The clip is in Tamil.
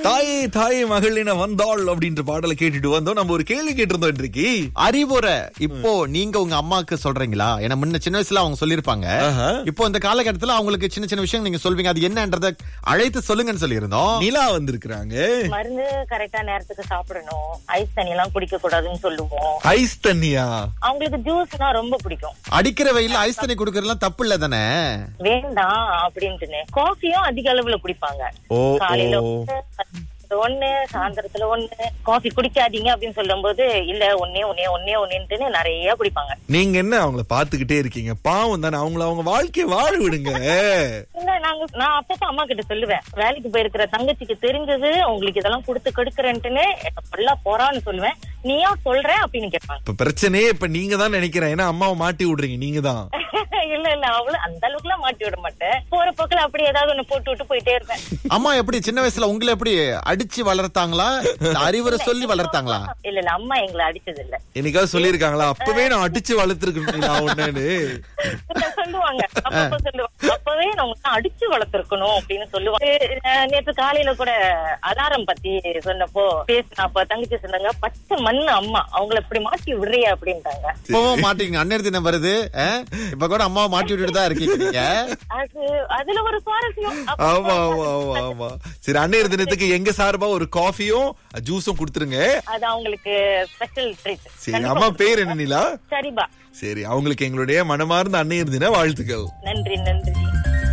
தாயே தாயே மகளின வந்தாள் அப்படின்ற பாடலை கேட்டுட்டு வந்தோம் நம்ம ஒரு கேள்வி கேட்டிருந்தோம் இன்றைக்கு அறிவுரை இப்போ நீங்க உங்க அம்மாக்கு சொல்றீங்களா ஏன்னா முன்ன சின்ன வயசுல அவங்க சொல்லிருப்பாங்க ஆஹா. இப்போ இந்த காலகட்டத்துல அவங்களுக்கு சின்ன சின்ன விஷயம் நீங்க சொல்வீங்க அது என்னன்றத அழைத்து சொல்லுங்கன்னு சொல்லியிருந்தோம் நிலா வந்திருக்கிறாங்க மருந்து கரெக்டா நேரத்துக்கு சாப்பிடணும் ஐஸ் தண்ணி எல்லாம் குடிக்க கூடாதுன்னு சொல்லுவோம் ஐஸ் தண்ணியா அவங்களுக்கு ஜூஸ்னா ரொம்ப பிடிக்கும் அடிக்கிற வெயில்ல ஐஸ் தண்ணி குடுக்கறதுலாம் தப்பு இல்ல தானே வேண்டாம் அப்படின்ட்டுன்னு காஃபியும் அதிக அளவுல குடிப்பாங்க ஓ, காலையில ஓ. ஒண்ணு, ஒண்ணு சாயந்தரத்துல ஒண்ணு காஃபி குடிக்காதீங்க அப்படின்னு சொல்லும்போது இல்ல ஒன்னே ஒன்னே ஒன்னே ஒன்னேன்ட்டுன்னு நிறைய குடிப்பாங்க நீங்க என்ன அவங்கள பாத்துக்கிட்டே இருக்கீங்க பாவம் தானே அவங்கள அவங்க வாழ்க்கைய வாழ விடுங்க இல்ல நாங்க நான் அப்பப்ப அம்மா கிட்ட சொல்லுவேன் வேலைக்கு போயிருக்கிற தங்கச்சிக்கு தெரிஞ்சது உங்களுக்கு இதெல்லாம் கொடுத்து கெடுக்கிறேன்ட்டுன்னு நல்லா போறான்னு சொல்லுவேன் நீ ஏன் சொல்ற அப்படின்னு கேட்பாங்க இப்ப பிரச்சனையே இப்ப நீங்க தான் நினைக்கிறேன் ஏன்னா அம்மாவை மாட்டி விடுறீங்க நீங்க தான் இல்ல இல்ல அவ்வளவு அந்த அளவுக்கு எல்லாம் மாட்டி விட மாட்டேன் போற பக்கத்துல அப்படி ஏதாவது ஒண்ணு போட்டு விட்டு போயிட்டே இருப்பேன் அம்மா எப்படி சின்ன வயசுல உங்களை எப்படி அடிச்சு வளர்த்தாங்களா இல்ல அறிவுரை சொல்லி வளர்த்தாங்களா இல்ல இல்ல அம்மா எங்களை அடிச்சது இல்ல என்னைக்காவது சொல்லிருக்காங்களா அப்பவே நான் அடிச்சு வளர்த்துருக்கேன் நான் ஒண்ணுன்னு இல்ல, சொல்லுவாங்க அப்பப்ப சொல்லுவாங்க அப்பவே நான் உன்னை அடிச்சு வளர்த்திருக்கணும் அப்படின்னு சொல்லுவாங்க அஹ் நேத்து காலையில கூட அலாரம் பத்தி சொன்னப்போ பேசினப்ப தங்கச்சி சொன்னாங்க பச்சை மண்ணு அம்மா அவங்கள இப்படி மாட்டி விடுறியா அப்படின்ட்டாங்க இப்பவும் மாட்டீங்க அன்னையர் தினம் வருது அஹ்? இப்ப கூட அம்மாவை மாட்டி விட்டுட்டு தான் இருக்கீங்க நீங்க அது அதுல ஒரு சுவாரஸ்யம் அப்ப ஆமா ஆமா ஆமா ஆமா சரி அன்னையர் தினத்துக்கு எங்க சார்பா ஒரு காஃபியும் ஜூஸும் கொடுத்துருங்க அது அவங்களுக்கு ஸ்பெஷல் ட்ரீட் சரி அம்மா பேர் என்ன நிலா சரிபா சரி அவங்களுக்கு எங்களுடைய மனமார்ந்த அன்னையர் தின வாழ்த்துக்கள் நன்றி நன்றி